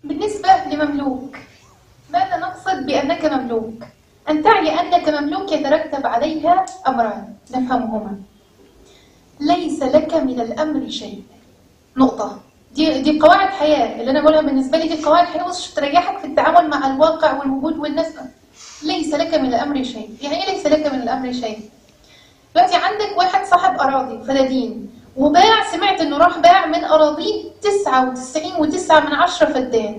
بالنسبة لمملوك ماذا نقصد بأنك مملوك؟ أن تعي أنك مملوك يترتب عليها أمران نفهمهما ليس لك من الأمر شيء نقطة دي دي قواعد حياة اللي أنا بقولها بالنسبة لي دي قواعد حياة بس تريحك في التعامل مع الواقع والوجود والناس ليس لك من الأمر شيء يعني إيه ليس لك من الأمر شيء؟ دلوقتي عندك واحد صاحب أراضي فدادين وباع سمعت إنه راح باع من أراضيه 99 وتسعة من عشرة فدان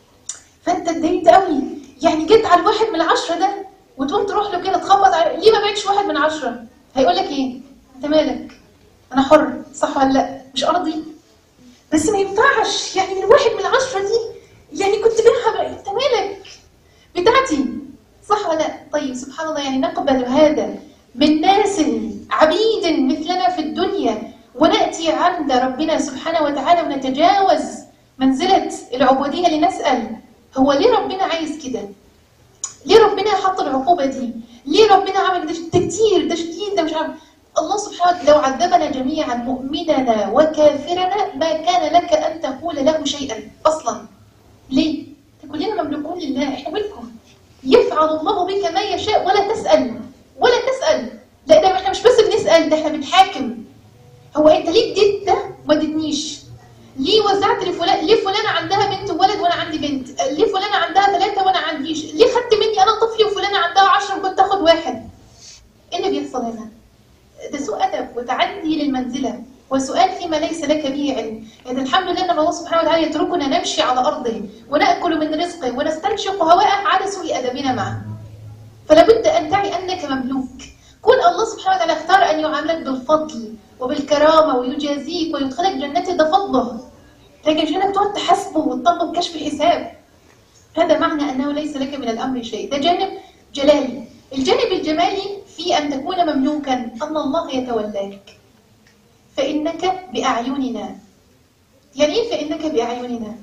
فأنت اتضايقت قوي يعني جيت على الواحد من العشرة ده وتقوم تروح له كده تخبط على ليه ما بعتش واحد من عشرة؟ هيقول لك إيه؟ أنت مالك؟ أنا حر صح ولا لأ؟ مش أرضي؟ بس ما ينفعش يعني من واحد من العشرة دي يعني كنت بيعها بقى أنت مالك؟ بتاعتي صح ولا لا؟ طيب سبحان الله يعني نقبل هذا من ناس عبيد مثلنا في الدنيا ونأتي عند ربنا سبحانه وتعالى ونتجاوز منزلة العبودية لنسأل هو ليه ربنا عايز كده؟ ليه ربنا حط العقوبة دي؟ ليه ربنا عمل ده ده كتير ده شديد ده مش عارف الله سبحانه وتعالى لو عذبنا جميعا مؤمننا وكافرنا ما كان لك أن تقول له شيئا أصلا ليه؟ كلنا مملوكون لله احنا ملكهم يفعل الله بك ما يشاء ولا تسأل ولا تسأل لا ده احنا مش بس بنسأل ده احنا بنحاكم هو انت ليه اديت ده وما اديتنيش ليه وزعت لفلان ليه فلانة عندها بنت وولد وانا عندي بنت ليه فلانة عندها ثلاثة وانا عنديش ليه خدت مني انا طفلي وفلانة عندها عشرة وكنت اخد واحد ايه اللي بيحصل هنا ده سوء ادب وتعدي للمنزله وسؤال فيما ليس لك به علم يعني الحمد لله ان الله سبحانه وتعالى يتركنا نمشي على ارضه وناكل من رزقه ونستنشق هواءه على سوء ادبنا معه فلا بد ان تعي انك مملوك كون الله سبحانه وتعالى اختار ان يعاملك بالفضل وبالكرامه ويجازيك ويدخلك جنته ده فضله لكن مش انك تقعد تحاسبه وتطلب كشف حساب هذا معنى انه ليس لك من الامر شيء ده جانب جلالي الجانب الجمالي في ان تكون مملوكا ان الله يتولاك فانك باعيننا يعني ايه فانك باعيننا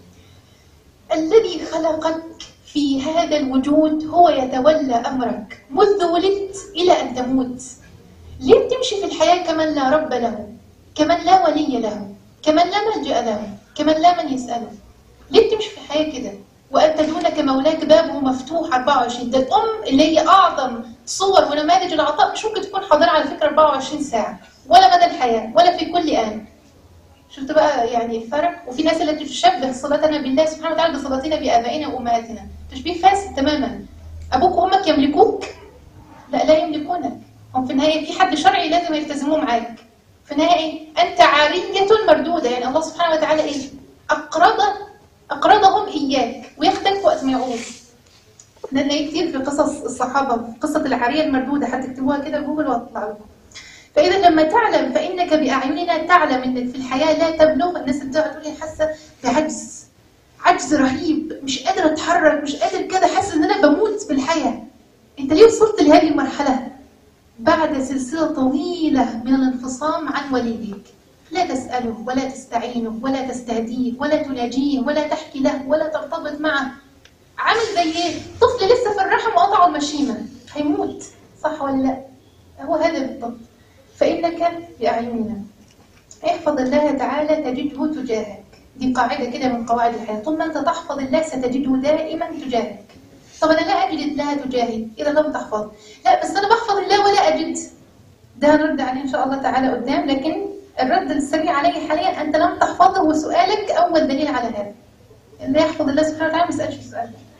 الذي خلقك في هذا الوجود هو يتولى امرك منذ ولدت الى ان تموت ليه بتمشي في الحياه كمن لا رب له كمن لا ولي له كمن لا ملجا له كمن لا من يساله ليه بتمشي في الحياه كده وانت دونك مولاك بابه مفتوح 24 ده الام اللي هي اعظم صور ونماذج العطاء مش ممكن تكون حاضره على فكره 24 ساعه ولا مدى الحياه ولا في كل ان شفت بقى يعني الفرق وفي ناس التي تشبه صلتنا بالله سبحانه وتعالى بصلتنا بابائنا وامهاتنا تشبيه فاسد تماما ابوك وامك يملكوك لا لا يملكونك هم في النهايه في حد شرعي لازم يلتزموه معاك في النهايه انت عاريه مردوده يعني الله سبحانه وتعالى ايه اقرض اقرضهم اياك وياخدك وقت ما يعوز نلاقي كتير في قصص الصحابه قصه العاريه المردوده هتكتبوها كده جوجل وهتطلع لكم فإذا لما تعلم فإنك بأعيننا تعلم إن في الحياة لا تبلغ الناس اللي بتقعد تقول لي حاسة بعجز عجز رهيب مش قادرة أتحرك مش قادر كده حاسة إن أنا بموت في الحياة أنت ليه وصلت لهذه المرحلة؟ بعد سلسلة طويلة من الانفصام عن وليك لا تسأله ولا تستعينه ولا تستهديه ولا تناجيه ولا تحكي له ولا ترتبط معه عامل زي ايه؟ طفل لسه في الرحم وقطعوا المشيمة هيموت صح ولا لا؟ هو هذا بالضبط فإنك بأعيننا احفظ الله تعالى تجده تجاهك دي قاعدة كده من قواعد الحياة طول ما أنت تحفظ الله ستجده دائما تجاهك طب أنا لا أجد الله تجاهي إذا لم تحفظ لا بس أنا بحفظ الله ولا أجد ده هنرد عليه إن شاء الله تعالى قدام لكن الرد السريع عليه حاليا أنت لم تحفظه وسؤالك أول دليل على هذا اللي يحفظ الله سبحانه وتعالى ما يسألش سؤال